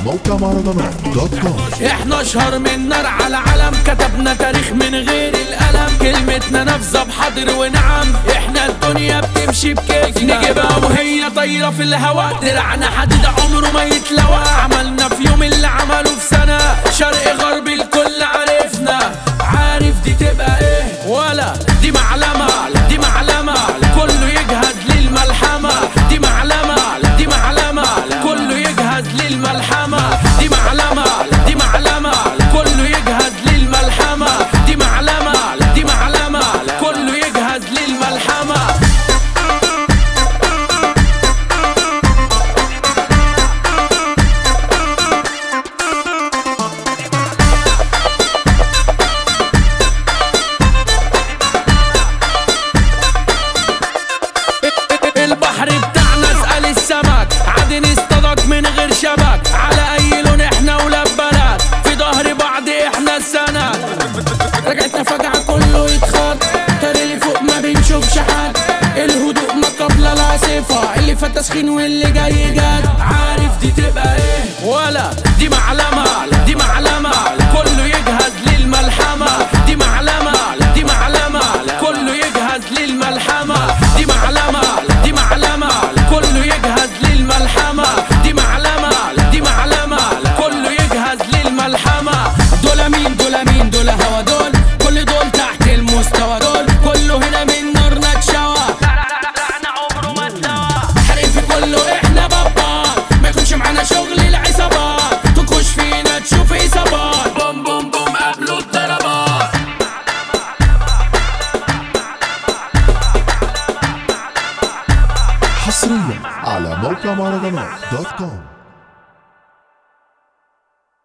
موقع مهرجانات دوت كوم احنا اشهر من نار على علم كتبنا تاريخ من غير القلم كلمتنا نافذة بحضر ونعم احنا الدنيا بتمشي بكيفنا نجيبها وهي طايرة في الهوا درعنا حديد عمره ما يتلوى عملنا في يوم اللي عمله في سنة شرق غرب الكل عرفنا عارف دي تبقى ايه ولا دي معلمة دي معلمة كله يجهز للملحمة دي معلمة دي معلمة كله يجهز للملحمة دي معلمة دي معلمة كله يجهز للملحمة دي معلمة دي معلمة كله يجهز للملحمة البحر بتاعنا اسأل السمك عادي نصطادك من غير شبك على اي لون احنا ولاد بلد في ظهر بعض احنا السند رجعتنا فجعة كله يتخض طريق اللي فوق ما بنشوفش حد الهدوء ما قبل العاصفة اللي فات تسخين واللي جاي جد عارف دي تبقى ايه ولا دي معلمة دي معلمة كله يجهز للملحمة دي معلمة دي معلمة كله يجهز للملحمة دي معلمة دي معلمة كله يجهز للملحمة دي معلمة دي معلمة كله يجهز للملحمة دول مين دول مين دول هوا دول كل دول تحت المستوى دول كله هنا من نارنا اتشوى عمره ما اتلوى حرق في كله احنا بابا ما يكونش معانا شغل العصابات تخش فينا تشوف اصابات بوم بوم بوم قبلوا الضربات حصريا على موقع مهرجانات دوت كوم